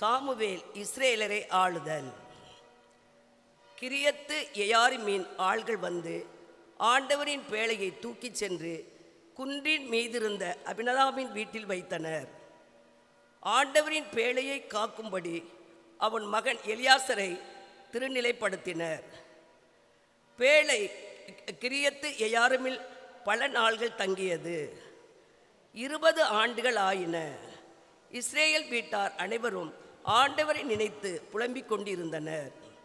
Samuel இஸ்ரேலரை ஆளுதல் கிரியத்து எயாரிமீன் ஆள்கள் வந்து ஆண்டவரின் பேழையை தூக்கிச் சென்று குன்றின் மீதிருந்த அபினதாவின் வீட்டில் வைத்தனர் ஆண்டவரின் பேழையை காக்கும்படி அவன் மகன் எலியாசரை திருநிலைப்படுத்தினர் பேழை கிரியத்து எயாருமில் பல நாள்கள் தங்கியது இருபது ஆண்டுகள் ஆயின இஸ்ரேல் வீட்டார் அனைவரும் ஆண்டவரை நினைத்து புலம்பிக் கொண்டிருந்தனர்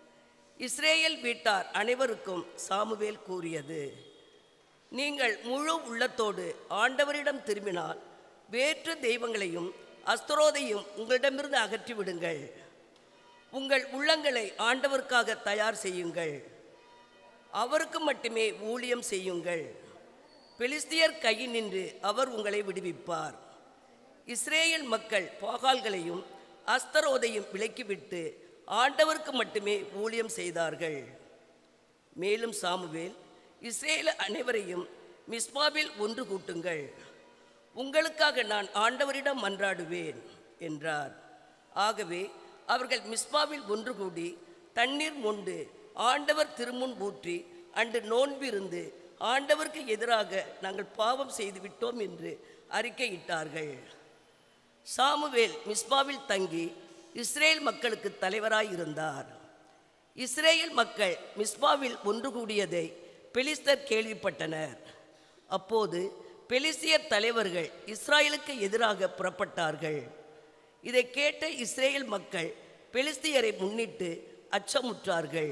இஸ்ரேல் வீட்டார் அனைவருக்கும் சாமுவேல் கூறியது நீங்கள் முழு உள்ளத்தோடு ஆண்டவரிடம் திரும்பினால் வேற்று தெய்வங்களையும் அஸ்தரோதையும் உங்களிடமிருந்து அகற்றி விடுங்கள் உங்கள் உள்ளங்களை ஆண்டவருக்காக தயார் செய்யுங்கள் அவருக்கு மட்டுமே ஊழியம் செய்யுங்கள் பெலிஸ்தியர் கையில் நின்று அவர் உங்களை விடுவிப்பார் இஸ்ரேல் மக்கள் பாகால்களையும் அஸ்தரோதையும் விலக்கிவிட்டு ஆண்டவருக்கு மட்டுமே ஊழியம் செய்தார்கள் மேலும் சாமுவேல் இஸ்ரேல் அனைவரையும் மிஸ்பாவில் ஒன்று கூட்டுங்கள் உங்களுக்காக நான் ஆண்டவரிடம் மன்றாடுவேன் என்றார் ஆகவே அவர்கள் மிஸ்பாவில் ஒன்று கூடி தண்ணீர் மொண்டு ஆண்டவர் திருமுன் ஊற்றி அன்று நோன்பிருந்து ஆண்டவருக்கு எதிராக நாங்கள் பாவம் செய்து விட்டோம் என்று அறிக்கையிட்டார்கள் சாமுவேல் மிஸ்பாவில் தங்கி இஸ்ரேல் மக்களுக்கு தலைவராய் இருந்தார் இஸ்ரேல் மக்கள் மிஸ்பாவில் ஒன்று கூடியதை பெலிஸ்தர் கேள்விப்பட்டனர் அப்போது பெலிஸ்தியர் தலைவர்கள் இஸ்ராயலுக்கு எதிராக புறப்பட்டார்கள் இதை கேட்ட இஸ்ரேல் மக்கள் பெலிஸ்தியரை முன்னிட்டு அச்சமுற்றார்கள்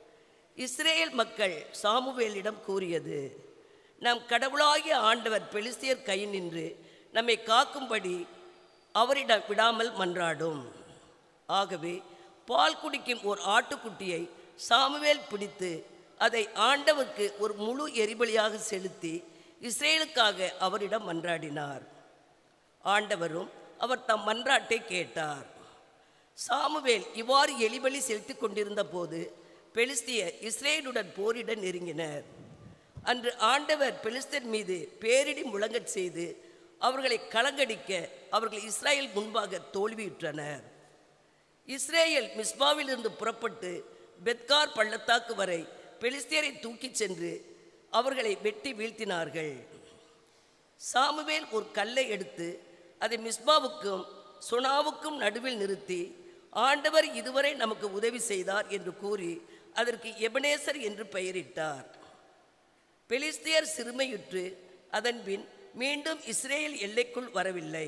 இஸ்ரேல் மக்கள் சாமுவேலிடம் கூறியது நம் கடவுளாகிய ஆண்டவர் பெலிஸ்தியர் கை நின்று நம்மை காக்கும்படி அவரிடம் விடாமல் மன்றாடும் ஆகவே பால் குடிக்கும் ஒரு ஆட்டுக்குட்டியை சாமுவேல் பிடித்து அதை ஆண்டவருக்கு ஒரு முழு எரிபலியாக செலுத்தி இஸ்ரேலுக்காக அவரிடம் மன்றாடினார் ஆண்டவரும் அவர் தம் மன்றாட்டை கேட்டார் சாமுவேல் இவ்வாறு எலிபலி செலுத்திக் கொண்டிருந்த போது பெலிஸ்தியர் இஸ்ரேலுடன் போரிட நெருங்கினர் அன்று ஆண்டவர் பெலிஸ்தர் மீது பேரிடி முழங்கச் செய்து அவர்களை கலங்கடிக்க அவர்கள் இஸ்ரேல் முன்பாக தோல்வியுற்றனர் இஸ்ரேல் மிஸ்பாவிலிருந்து புறப்பட்டு பெத்கார் பள்ளத்தாக்கு வரை பெலிஸ்தியரை தூக்கிச் சென்று அவர்களை வெட்டி வீழ்த்தினார்கள் சாமுவேல் ஒரு கல்லை எடுத்து அதை மிஸ்பாவுக்கும் சுனாவுக்கும் நடுவில் நிறுத்தி ஆண்டவர் இதுவரை நமக்கு உதவி செய்தார் என்று கூறி அதற்கு எபனேசர் என்று பெயரிட்டார் பெலிஸ்தியர் சிறுமையுற்று அதன்பின் மீண்டும் இஸ்ரேல் எல்லைக்குள் வரவில்லை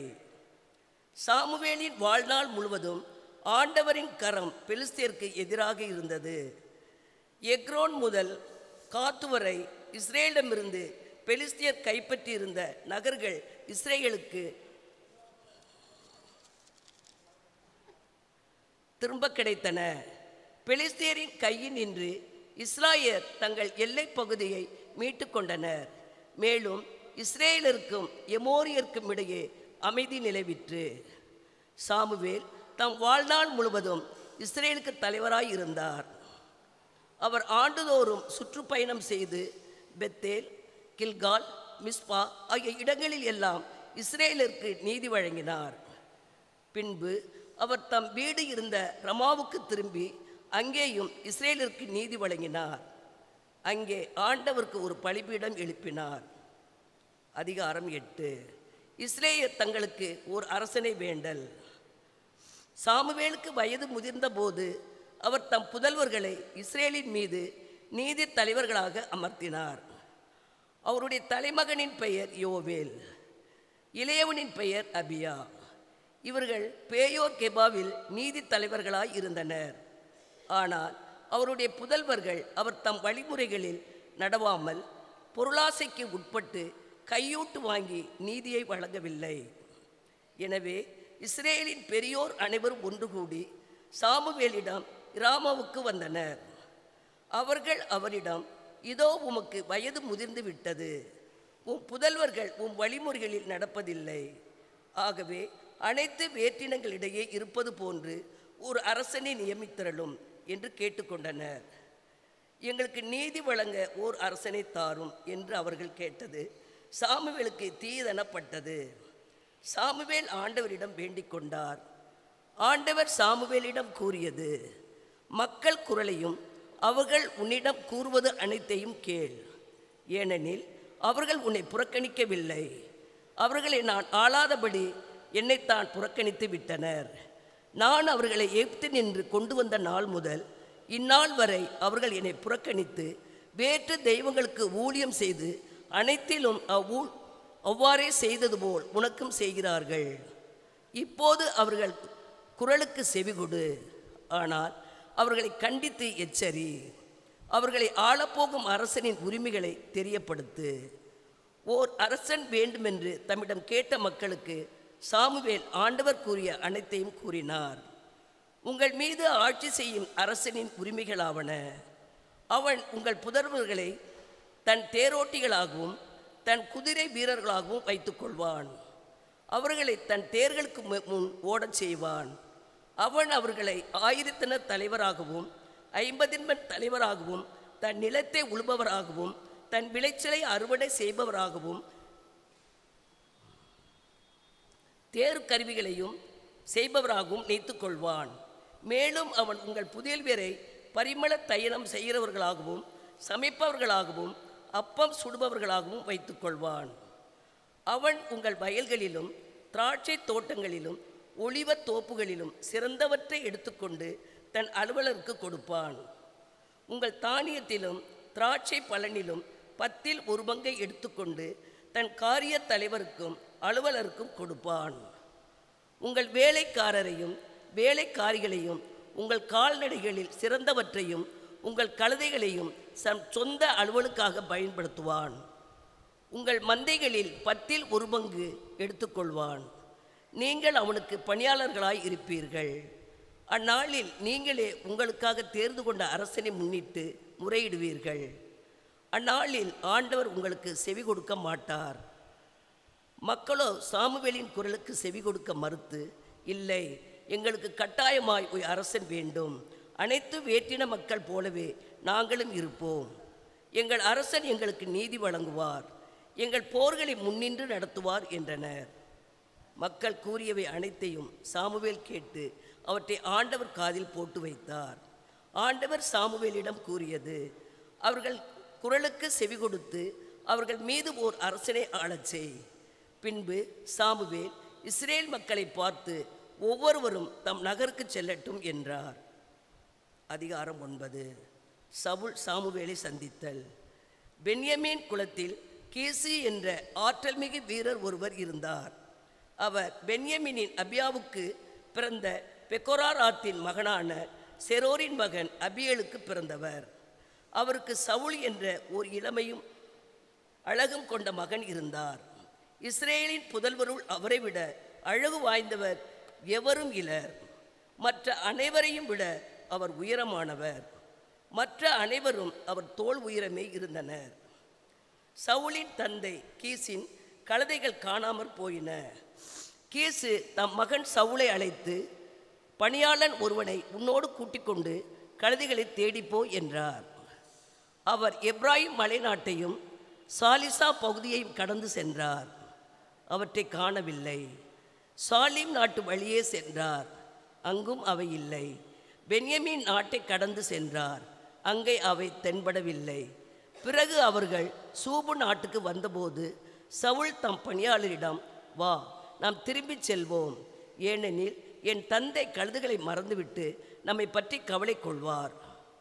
சாமுவேலின் வாழ்நாள் முழுவதும் ஆண்டவரின் கரம் பெலிஸ்தியருக்கு எதிராக இருந்தது எக்ரோன் முதல் காத்து வரை இஸ்ரேலிடமிருந்து பெலிஸ்தியர் கைப்பற்றியிருந்த நகர்கள் இஸ்ரேலுக்கு திரும்ப கிடைத்தன பெலிஸ்தியரின் கையில் நின்று இஸ்ராயர் தங்கள் எல்லைப் பகுதியை மீட்டு கொண்டனர் மேலும் இஸ்ரேலருக்கும் எமோரியருக்கும் இடையே அமைதி நிலவிற்று சாமுவேல் தம் வாழ்நாள் முழுவதும் இஸ்ரேலுக்கு தலைவராய் இருந்தார் அவர் ஆண்டுதோறும் சுற்றுப்பயணம் செய்து பெத்தேல் கில்கால் மிஸ்பா ஆகிய இடங்களில் எல்லாம் இஸ்ரேலருக்கு நீதி வழங்கினார் பின்பு அவர் தம் வீடு இருந்த ரமாவுக்கு திரும்பி அங்கேயும் இஸ்ரேலருக்கு நீதி வழங்கினார் அங்கே ஆண்டவருக்கு ஒரு பலிபீடம் எழுப்பினார் அதிகாரம் எட்டு இஸ்ரேயர் தங்களுக்கு ஒரு அரசனை வேண்டல் சாமுவேலுக்கு வயது முதிர்ந்த போது அவர் தம் புதல்வர்களை இஸ்ரேலின் மீது நீதி தலைவர்களாக அமர்த்தினார் அவருடைய தலைமகனின் பெயர் யோவேல் இளையவனின் பெயர் அபியா இவர்கள் பேயோர் கெபாவில் நீதி தலைவர்களாய் இருந்தனர் ஆனால் அவருடைய புதல்வர்கள் அவர் தம் வழிமுறைகளில் நடவாமல் பொருளாசைக்கு உட்பட்டு கையூட்டு வாங்கி நீதியை வழங்கவில்லை எனவே இஸ்ரேலின் பெரியோர் அனைவரும் ஒன்று கூடி சாமுவேலிடம் இராமாவுக்கு வந்தனர் அவர்கள் அவரிடம் இதோ உமக்கு வயது முதிர்ந்து விட்டது உம் புதல்வர்கள் உம் வழிமுறைகளில் நடப்பதில்லை ஆகவே அனைத்து வேற்றினங்களிடையே இருப்பது போன்று ஒரு அரசனை நியமித்திரளும் என்று கேட்டுக்கொண்டனர் எங்களுக்கு நீதி வழங்க ஓர் அரசனை தாரும் என்று அவர்கள் கேட்டது சாமுவேலுக்கு தீதனப்பட்டது சாமுவேல் ஆண்டவரிடம் வேண்டிக் கொண்டார் ஆண்டவர் சாமுவேலிடம் கூறியது மக்கள் குரலையும் அவர்கள் உன்னிடம் கூறுவது அனைத்தையும் கேள் ஏனெனில் அவர்கள் உன்னை புறக்கணிக்கவில்லை அவர்களை நான் ஆளாதபடி என்னைத்தான் புறக்கணித்து விட்டனர் நான் அவர்களை எப்து நின்று கொண்டு வந்த நாள் முதல் இந்நாள் வரை அவர்கள் என்னை புறக்கணித்து வேற்று தெய்வங்களுக்கு ஊழியம் செய்து அனைத்திலும் அவ்வூ அவ்வாறே செய்தது போல் உனக்கும் செய்கிறார்கள் இப்போது அவர்கள் குரலுக்கு செவிகொடு ஆனால் அவர்களை கண்டித்து எச்சரி அவர்களை ஆளப்போகும் அரசனின் உரிமைகளை தெரியப்படுத்து ஓர் அரசன் வேண்டுமென்று தம்மிடம் கேட்ட மக்களுக்கு சாமுவேல் ஆண்டவர் கூறிய அனைத்தையும் கூறினார் உங்கள் மீது ஆட்சி செய்யும் அரசனின் உரிமைகளாவன அவன் உங்கள் புதர்வர்களை தன் தேரோட்டிகளாகவும் தன் குதிரை வீரர்களாகவும் வைத்துக் கொள்வான் அவர்களை தன் தேர்களுக்கு மு- முன் ஓடச் செய்வான் அவன் அவர்களை ஆயிரத்தினர் தலைவராகவும் ஐம்பதின்மன் தலைவராகவும் தன் நிலத்தை உழுபவராகவும் தன் விளைச்சலை அறுவடை செய்பவராகவும் தேர் கருவிகளையும் செய்பவராகவும் நீத்துக் கொள்வான் மேலும் அவன் உங்கள் புதியல்வரை பரிமள தைலம் செய்கிறவர்களாகவும் சமைப்பவர்களாகவும் அப்பம் சுடுபவர்களாகவும் வைத்துக் கொள்வான் அவன் உங்கள் வயல்களிலும் திராட்சை தோட்டங்களிலும் ஒளிவத் தோப்புகளிலும் சிறந்தவற்றை எடுத்துக்கொண்டு தன் அலுவலருக்கு கொடுப்பான் உங்கள் தானியத்திலும் திராட்சை பலனிலும் பத்தில் ஒரு பங்கை எடுத்துக்கொண்டு தன் காரிய தலைவருக்கும் அலுவலருக்கும் கொடுப்பான் உங்கள் வேலைக்காரரையும் வேலைக்காரிகளையும் உங்கள் கால்நடைகளில் சிறந்தவற்றையும் உங்கள் கழுதைகளையும் சம் சொந்த அலுவலுக்காக பயன்படுத்துவான் உங்கள் மந்தைகளில் பத்தில் ஒரு பங்கு எடுத்துக்கொள்வான் நீங்கள் அவனுக்கு பணியாளர்களாய் இருப்பீர்கள் அந்நாளில் நீங்களே உங்களுக்காக தேர்ந்து கொண்ட அரசனை முன்னிட்டு முறையிடுவீர்கள் அந்நாளில் ஆண்டவர் உங்களுக்கு செவி கொடுக்க மாட்டார் மக்களோ சாமுவேலின் குரலுக்கு செவி கொடுக்க மறுத்து இல்லை எங்களுக்கு கட்டாயமாய் ஒரு அரசன் வேண்டும் அனைத்து வேற்றின மக்கள் போலவே நாங்களும் இருப்போம் எங்கள் அரசன் எங்களுக்கு நீதி வழங்குவார் எங்கள் போர்களை முன்னின்று நடத்துவார் என்றனர் மக்கள் கூறியவை அனைத்தையும் சாமுவேல் கேட்டு அவற்றை ஆண்டவர் காதில் போட்டு வைத்தார் ஆண்டவர் சாமுவேலிடம் கூறியது அவர்கள் குரலுக்கு செவி கொடுத்து அவர்கள் மீது ஓர் அரசனை ஆளச் செய் பின்பு சாமுவேல் இஸ்ரேல் மக்களை பார்த்து ஒவ்வொருவரும் தம் நகருக்கு செல்லட்டும் என்றார் அதிகாரம் ஒன்பது சவுல் சாமுவேலை சந்தித்தல் பென்யமீன் குலத்தில் கீசு என்ற ஆற்றல்மிகு வீரர் ஒருவர் இருந்தார் அவர் பென்யமீனின் அபியாவுக்கு பிறந்த பெக்கோராராத்தின் மகனான செரோரின் மகன் அபியலுக்கு பிறந்தவர் அவருக்கு சவுல் என்ற ஓர் இளமையும் அழகும் கொண்ட மகன் இருந்தார் இஸ்ரேலின் புதல்வருள் அவரை விட அழகு வாய்ந்தவர் எவரும் இலர் மற்ற அனைவரையும் விட அவர் உயரமானவர் மற்ற அனைவரும் அவர் தோல் உயரமே இருந்தனர் சவுலின் தந்தை கீசின் கழுதைகள் காணாமற் போயின கீசு தம் மகன் சவுலை அழைத்து பணியாளன் ஒருவனை உன்னோடு கூட்டிக் கொண்டு கழுதைகளை தேடிப்போ என்றார் அவர் எப்ராஹிம் மலைநாட்டையும் சாலிசா பகுதியையும் கடந்து சென்றார் அவற்றை காணவில்லை சாலிம் நாட்டு வழியே சென்றார் அங்கும் அவை இல்லை பென்யமீன் நாட்டை கடந்து சென்றார் அங்கே அவை தென்படவில்லை பிறகு அவர்கள் சூபு நாட்டுக்கு வந்தபோது சவுல் தம் பணியாளரிடம் வா நாம் திரும்பிச் செல்வோம் ஏனெனில் என் தந்தை கழுதுகளை மறந்துவிட்டு நம்மை பற்றி கவலை கொள்வார்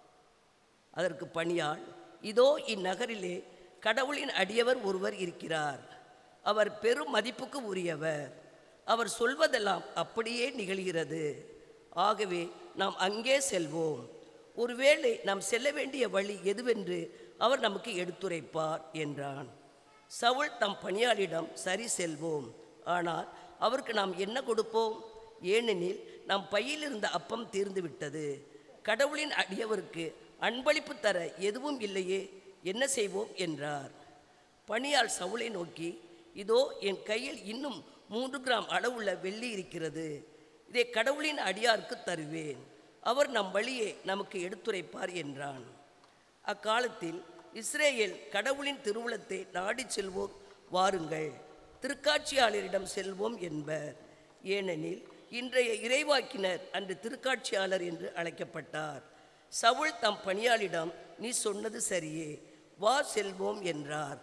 அதற்கு பணியாள் இதோ இந்நகரிலே கடவுளின் அடியவர் ஒருவர் இருக்கிறார் அவர் பெரும் மதிப்புக்கு உரியவர் அவர் சொல்வதெல்லாம் அப்படியே நிகழ்கிறது ஆகவே நாம் அங்கே செல்வோம் ஒருவேளை நாம் செல்ல வேண்டிய வழி எதுவென்று அவர் நமக்கு எடுத்துரைப்பார் என்றான் சவுல் தம் பணியாளிடம் சரி செல்வோம் ஆனால் அவருக்கு நாம் என்ன கொடுப்போம் ஏனெனில் நம் பையில் இருந்த அப்பம் தீர்ந்து விட்டது கடவுளின் அடியவருக்கு அன்பளிப்பு தர எதுவும் இல்லையே என்ன செய்வோம் என்றார் பணியாள் சவுலை நோக்கி இதோ என் கையில் இன்னும் மூன்று கிராம் அளவுள்ள வெள்ளி இருக்கிறது இதை கடவுளின் அடியாருக்கு தருவேன் அவர் நம் வழியே நமக்கு எடுத்துரைப்பார் என்றான் அக்காலத்தில் இஸ்ரேல் கடவுளின் திருவுளத்தை நாடிச் செல்வோம் வாருங்கள் திருக்காட்சியாளரிடம் செல்வோம் என்பர் ஏனெனில் இன்றைய இறைவாக்கினர் அன்று திருக்காட்சியாளர் என்று அழைக்கப்பட்டார் சவுல் தம் பணியாளிடம் நீ சொன்னது சரியே வா செல்வோம் என்றார்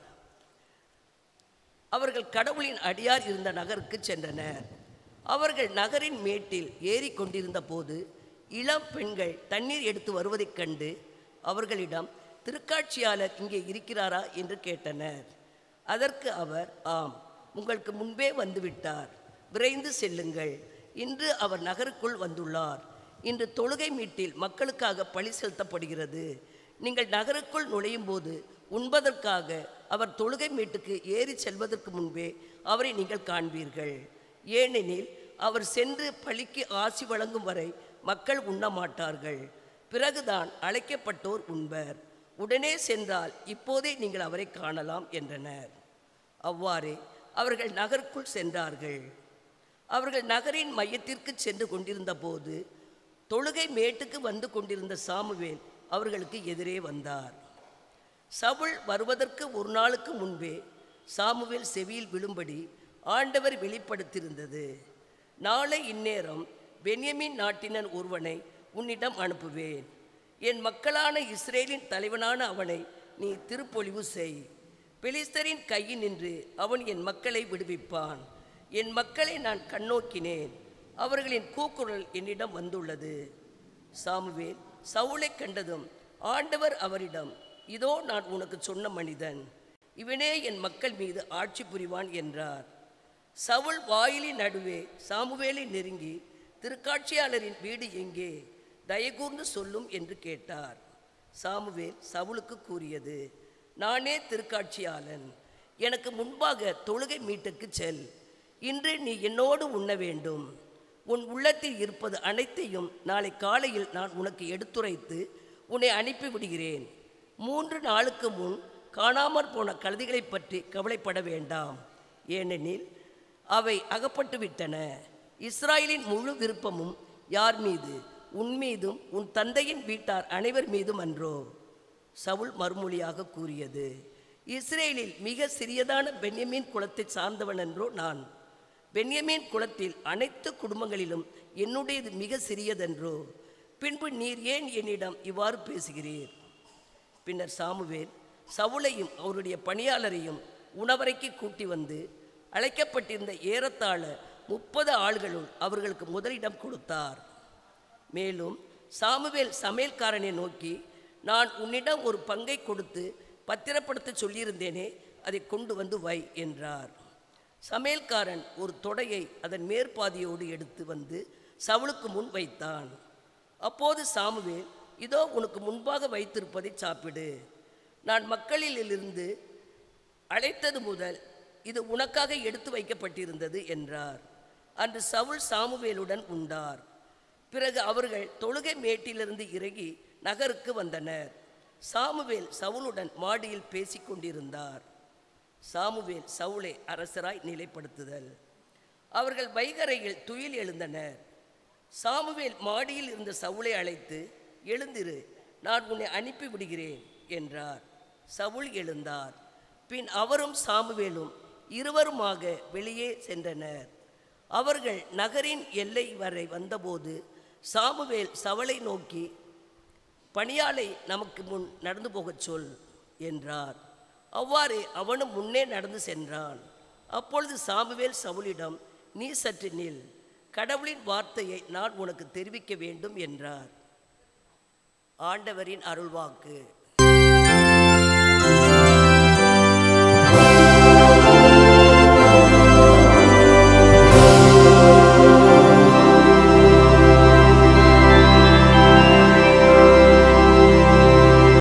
அவர்கள் கடவுளின் அடியார் இருந்த நகருக்கு சென்றனர் அவர்கள் நகரின் மேட்டில் ஏறி கொண்டிருந்த போது இளம் பெண்கள் தண்ணீர் எடுத்து வருவதைக் கண்டு அவர்களிடம் திருக்காட்சியாளர் இங்கே இருக்கிறாரா என்று கேட்டனர் அதற்கு அவர் ஆம் உங்களுக்கு முன்பே வந்துவிட்டார் விரைந்து செல்லுங்கள் இன்று அவர் நகருக்குள் வந்துள்ளார் இன்று தொழுகை மீட்டில் மக்களுக்காக பழி செலுத்தப்படுகிறது நீங்கள் நகருக்குள் நுழையும் போது உண்பதற்காக அவர் தொழுகை மீட்டுக்கு ஏறி செல்வதற்கு முன்பே அவரை நீங்கள் காண்பீர்கள் ஏனெனில் அவர் சென்று பழிக்கு ஆசி வழங்கும் வரை மக்கள் உண்ண மாட்டார்கள் பிறகுதான் அழைக்கப்பட்டோர் உண்பர் உடனே சென்றால் இப்போதே நீங்கள் அவரை காணலாம் என்றனர் அவ்வாறே அவர்கள் நகருக்குள் சென்றார்கள் அவர்கள் நகரின் மையத்திற்கு சென்று கொண்டிருந்த போது தொழுகை மேட்டுக்கு வந்து கொண்டிருந்த சாமுவேல் அவர்களுக்கு எதிரே வந்தார் சவுல் வருவதற்கு ஒரு நாளுக்கு முன்பே சாமுவேல் செவியில் விழும்படி ஆண்டவர் வெளிப்படுத்தியிருந்தது நாளை இந்நேரம் பென்யமின் நாட்டினர் ஒருவனை உன்னிடம் அனுப்புவேன் என் மக்களான இஸ்ரேலின் தலைவனான அவனை நீ திருப்பொழிவு செய் பெலிஸ்தரின் கையினின்று அவன் என் மக்களை விடுவிப்பான் என் மக்களை நான் கண்ணோக்கினேன் அவர்களின் கூக்குரல் என்னிடம் வந்துள்ளது சாமுவேல் சவுலை கண்டதும் ஆண்டவர் அவரிடம் இதோ நான் உனக்கு சொன்ன மனிதன் இவனே என் மக்கள் மீது ஆட்சி புரிவான் என்றார் சவுல் வாயிலின் நடுவே சாமுவேலை நெருங்கி திருக்காட்சியாளரின் வீடு எங்கே தயகூர்ந்து சொல்லும் என்று கேட்டார் சாமுவேல் சவுலுக்கு கூறியது நானே திருக்காட்சியாளன் எனக்கு முன்பாக தொழுகை மீட்டுக்கு செல் இன்று நீ என்னோடு உண்ண வேண்டும் உன் உள்ளத்தில் இருப்பது அனைத்தையும் நாளை காலையில் நான் உனக்கு எடுத்துரைத்து உன்னை அனுப்பிவிடுகிறேன் மூன்று நாளுக்கு முன் காணாமற் போன கழுதைகளைப் பற்றி கவலைப்பட வேண்டாம் ஏனெனில் அவை அகப்பட்டு விட்டன இஸ்ராயலின் முழு விருப்பமும் யார் மீது உன் மீதும் உன் தந்தையின் வீட்டார் அனைவர் மீதும் அன்றோ சவுல் மறுமொழியாக கூறியது இஸ்ரேலில் மிக சிறியதான பென்யமீன் குலத்தை சார்ந்தவன் என்றோ நான் பென்யமீன் குலத்தில் அனைத்து குடும்பங்களிலும் என்னுடையது மிக சிறியதென்றோ பின்பு நீர் ஏன் என்னிடம் இவ்வாறு பேசுகிறீர் பின்னர் சாமுவேல் சவுலையும் அவருடைய பணியாளரையும் உணவறைக்கு கூட்டி வந்து அழைக்கப்பட்டிருந்த ஏறத்தாழ முப்பது ஆள்களுள் அவர்களுக்கு முதலிடம் கொடுத்தார் மேலும் சாமுவேல் சமையல்காரனை நோக்கி நான் உன்னிடம் ஒரு பங்கை கொடுத்து பத்திரப்படுத்த சொல்லியிருந்தேனே அதை கொண்டு வந்து வை என்றார் சமையல்காரன் ஒரு தொடையை அதன் மேற்பாதியோடு எடுத்து வந்து சவுலுக்கு முன் வைத்தான் அப்போது சாமுவேல் இதோ உனக்கு முன்பாக வைத்திருப்பதை சாப்பிடு நான் மக்களிலிருந்து அழைத்தது முதல் இது உனக்காக எடுத்து வைக்கப்பட்டிருந்தது என்றார் அன்று சவுல் சாமுவேலுடன் உண்டார் பிறகு அவர்கள் தொழுகை மேட்டிலிருந்து இறங்கி நகருக்கு வந்தனர் சாமுவேல் சவுலுடன் மாடியில் பேசிக் கொண்டிருந்தார் சாமுவேல் சவுலை அரசராய் நிலைப்படுத்துதல் அவர்கள் வைகரையில் துயில் எழுந்தனர் சாமுவேல் மாடியில் இருந்த சவுலை அழைத்து எழுந்திரு நான் உன்னை அனுப்பி விடுகிறேன் என்றார் சவுல் எழுந்தார் பின் அவரும் சாமுவேலும் இருவருமாக வெளியே சென்றனர் அவர்கள் நகரின் எல்லை வரை வந்தபோது சாமுவேல் சவலை நோக்கி பணியாளை நமக்கு முன் நடந்து போகச் சொல் என்றார் அவ்வாறு அவனும் முன்னே நடந்து சென்றான் அப்பொழுது சாமுவேல் சவுலிடம் நீ சற்று நில் கடவுளின் வார்த்தையை நான் உனக்கு தெரிவிக்க வேண்டும் என்றார் ஆண்டவரின் அருள்வாக்கு